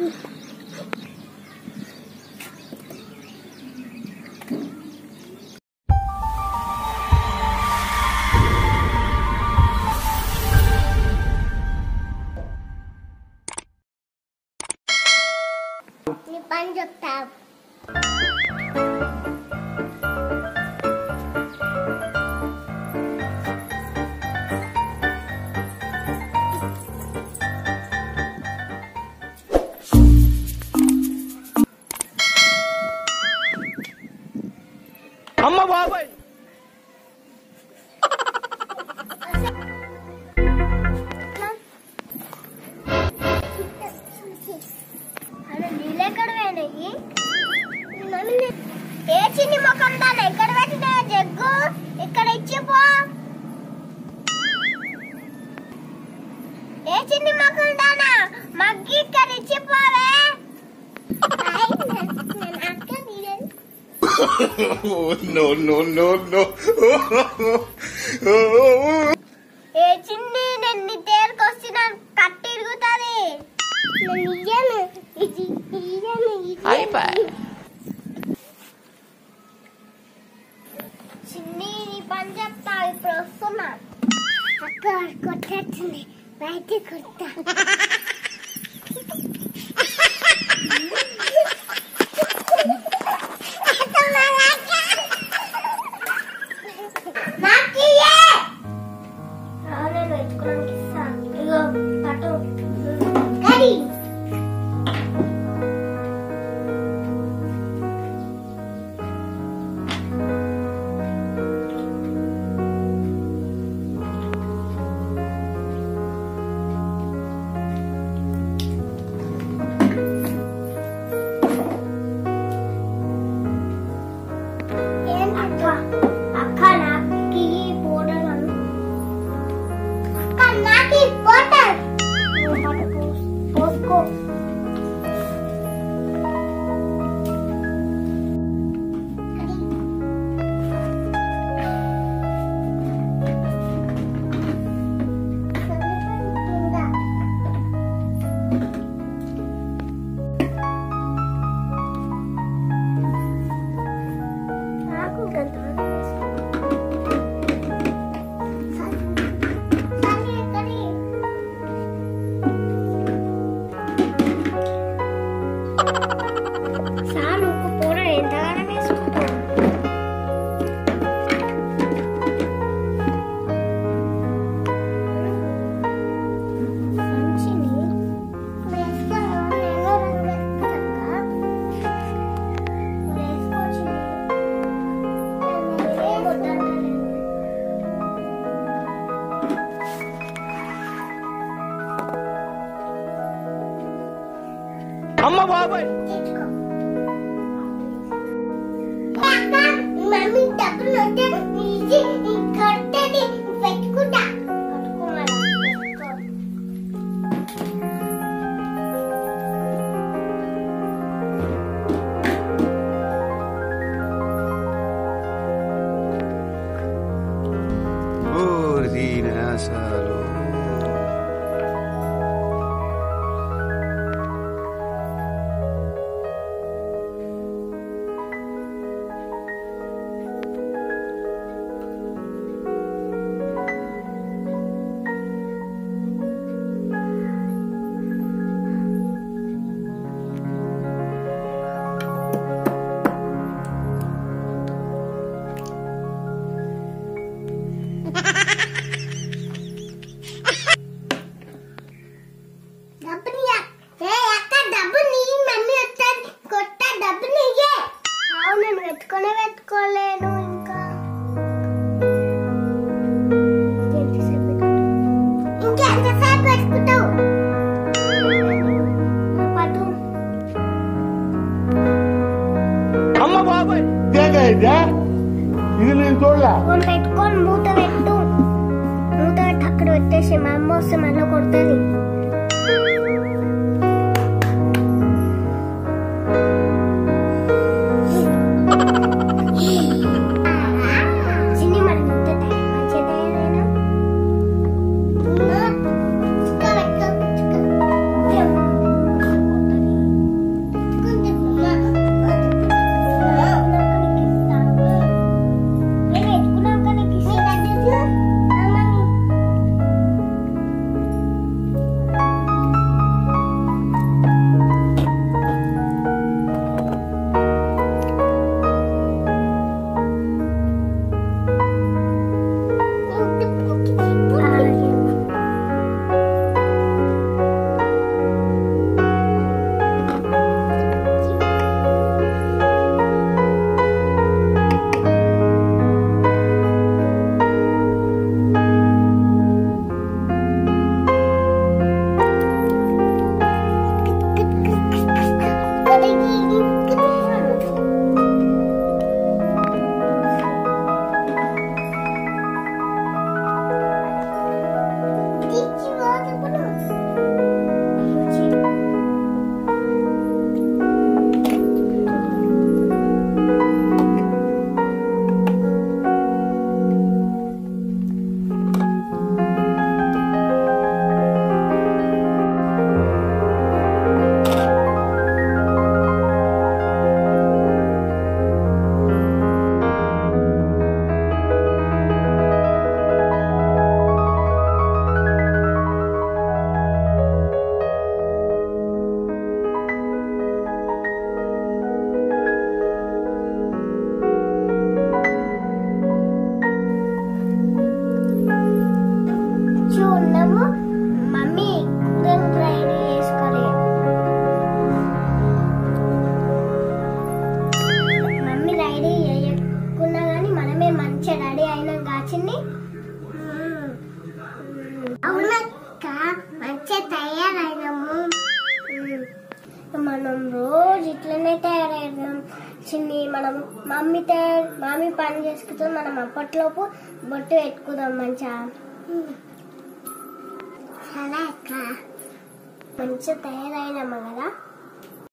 నీ పని చెప్తావు అమ్మ బాబాయ్ అరే నీళ్ళు ఎక్కడ పోయినాయి మమ్మీ ఏ చిన్ని ముఖం దాన్ని ఎక్కడ పెట్టినా జగ్గు ఇక్కడ ఇచ్చిపో ఏ చిన్ని ముఖం దానా మగ్గి ఇక్కడ ఇచ్చిపోవే అక్క నీళ్ళు Oh, no, no, no, no. ఏ చిన్ని నేను నీ తేరుకు వచ్చిన కట్టి ఇరుగుతుంది నేను ఇయ్యను ఇది ఇయ్యను ఇది అయిపోయి. చిన్ని నీ పని చెప్తా ఇప్పుడు వస్తున్నా అక్క కొట్టేస్తుంది బయట కొడతా నాకియే రాలేదు ఎత్తుకోవడానికి ఇస్తా ఇగో పట్టు కడి ఏం అక్క అక్క నాకు ఈ పౌడర్ అను అక్క నాకు ఈ పౌడర్ పోసుకో నాకు గంట సరే కడి సార్ నువ్వు పూర ఎంతగానో వేసుకుంటావు మంచిని వేసుకోను నేను రంగు వేసుకుంటా వేసుకోవచ్చు అమ్మ బాబాయ్ మమ్మీ డబ్బులు ఉంటే ఇది కట్టది పెట్టుకుంటా Ordina, salud. డబ్బుని ఏ అక్క డబ్బు నీ మమ్మీ వస్తుంది కొట్ట డబ్బు నీయే అవును నేను పెట్టుకునే పెట్టుకోలేను ఇంకా ఇంకెంతసేపు పెట్టుకుంటావు పట్టు అమ్మ బాబాయ్ ఇది నేను చూడలే ఫోన్ పెట్టుకొని మూత పెట్టు మూత పెట్టి అక్కడ పెట్టేసి మా అమ్మ వస్తే మళ్ళీ కొడుతుంది చిన్ని మరి ఇంత టైం మంచిగా తయారైనా చుక్క పెట్టుకో, చుక్క. మనము మమ్మీ కూరని రెడీ చేసుకోవాలి మమ్మీ రెడీ చేయకున్నా కానీ మనమే మంచిగా రెడీ అయినాం కాచిని అవునక్క మంచిగా తయారైనాము మనం రోజు ఇట్లనే తయారైనాం చిన్ని మనం మమ్మీ తయారు మమ్మీ పని చేసుకుంటాం మనం అప్పట్లోపు బొట్టు పెట్టుకుందాం మంచిగా సరే అక్క మంచిగా తయారైనాము కదా